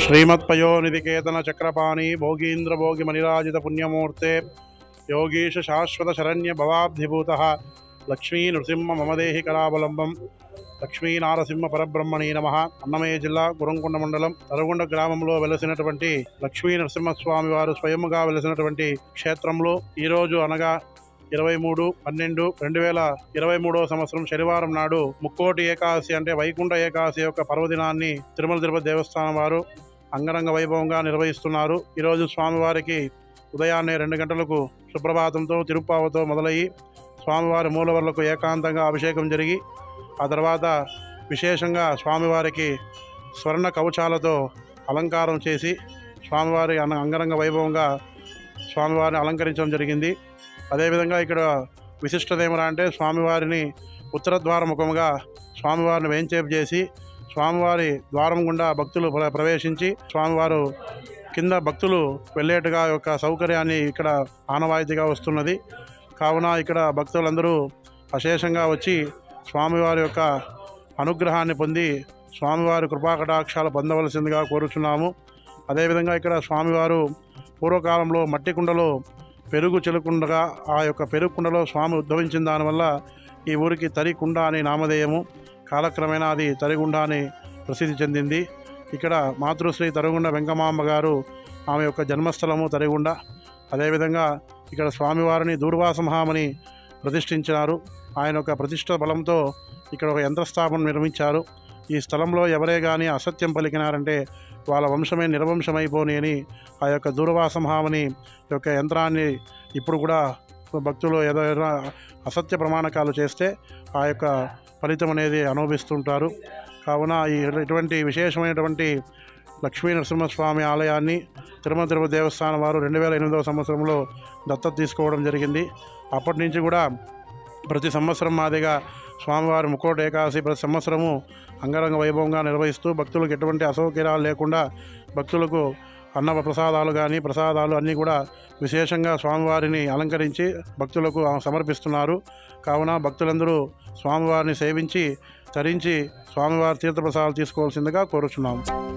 శ్రీమత్పయోనిధికేతన చక్రపాణి భోగీంద్ర భోగి మణిరాజిత పుణ్యమూర్తే యోగీశ శాశ్వత శరణ్య భవాబ్ధిభూత లక్ష్మీ నృసింహ మమదేహి కళావలంబం లక్ష్మీ నారసింహ పరబ్రహ్మణి నమ అన్నమయ్య జిల్లా గురంకొండ మండలం తరగొండ గ్రామంలో వెలసినటువంటి లక్ష్మీ నరసింహస్వామి వారు స్వయముగా వెలసినటువంటి క్షేత్రంలో ఈరోజు అనగా ఇరవై మూడు పన్నెండు రెండు వేల ఇరవై మూడవ సంవత్సరం శనివారం నాడు ముక్కోటి ఏకాదశి అంటే వైకుంఠ ఏకాదశి యొక్క పర్వదినాన్ని తిరుమల తిరుపతి దేవస్థానం వారు అంగరంగ వైభవంగా నిర్వహిస్తున్నారు ఈరోజు స్వామివారికి ఉదయాన్నే రెండు గంటలకు సుప్రభాతంతో తిరుప్పావతో మొదలయ్యి స్వామివారి మూలవర్లకు ఏకాంతంగా అభిషేకం జరిగి ఆ తర్వాత విశేషంగా స్వామివారికి స్వర్ణ కవచాలతో అలంకారం చేసి స్వామివారి అన- అంగరంగ వైభవంగా స్వామివారిని అలంకరించడం జరిగింది అదేవిధంగా ఇక్కడ విశిష్టత ఏమరా అంటే స్వామివారిని ఉత్తర ద్వార ముఖముగా స్వామివారిని వేంచేపు చేసి స్వామివారి ద్వారం గుండా భక్తులు ప్ర- ప్రవేశించి స్వామివారు కింద భక్తులు వెళ్ళేట్టుగా యొక్క సౌకర్యాన్ని ఇక్కడ ఆనవాయితీగా వస్తున్నది కావున ఇక్కడ భక్తులందరూ అశేషంగా వచ్చి స్వామివారి యొక్క అనుగ్రహాన్ని పొంది స్వామివారి కృపాకటాక్షాలు పొందవలసిందిగా కోరుచున్నాము అదేవిధంగా ఇక్కడ స్వామివారు పూర్వకాలంలో మట్టి కుండలో పెరుగు చెలుకుండగా ఆ యొక్క పెరుగు కుండలో స్వామి ఉద్భవించిన దానివల్ల ఈ ఊరికి తరికుండ అని నామధేయము కాలక్రమేణా అది తరిగుండ అని ప్రసిద్ధి చెందింది ఇక్కడ మాతృశ్రీ తరుగుండ వెంకమాంబ గారు ఆమె యొక్క జన్మస్థలము తరిగుండ అదేవిధంగా ఇక్కడ స్వామివారిని దూర్వాస మహామని ప్రతిష్ఠించినారు ఆయన యొక్క ప్రతిష్ట బలంతో ఇక్కడ ఒక యంత్రస్థాపన నిర్మించారు ఈ స్థలంలో ఎవరే కానీ అసత్యం పలికినారంటే వాళ్ళ వంశమే నిర్వంశమైపోని అని ఆ యొక్క దూర్వాస మహామని యొక్క యంత్రాన్ని ఇప్పుడు కూడా భక్తులు ఏదో ఏదో అసత్య ప్రమాణకాలు చేస్తే ఆ యొక్క ఫలితం అనేది అనుభవిస్తుంటారు కావున ఈ ఇటువంటి విశేషమైనటువంటి లక్ష్మీ నరసింహస్వామి ఆలయాన్ని తిరుమల తిరుపతి దేవస్థానం వారు రెండు వేల ఎనిమిదవ సంవత్సరంలో దత్తత తీసుకోవడం జరిగింది అప్పటి నుంచి కూడా ప్రతి సంవత్సరం మాదిగా స్వామివారి ముక్కోటి ఏకాదశి ప్రతి సంవత్సరము అంగరంగ వైభవంగా నిర్వహిస్తూ భక్తులకు ఎటువంటి అసౌకర్యాలు లేకుండా భక్తులకు అన్న ప్రసాదాలు కానీ ప్రసాదాలు అన్నీ కూడా విశేషంగా స్వామివారిని అలంకరించి భక్తులకు సమర్పిస్తున్నారు కావున భక్తులందరూ స్వామివారిని సేవించి తరించి స్వామివారి తీర్థప్రసాదాలు తీసుకోవాల్సిందిగా కోరుచున్నాము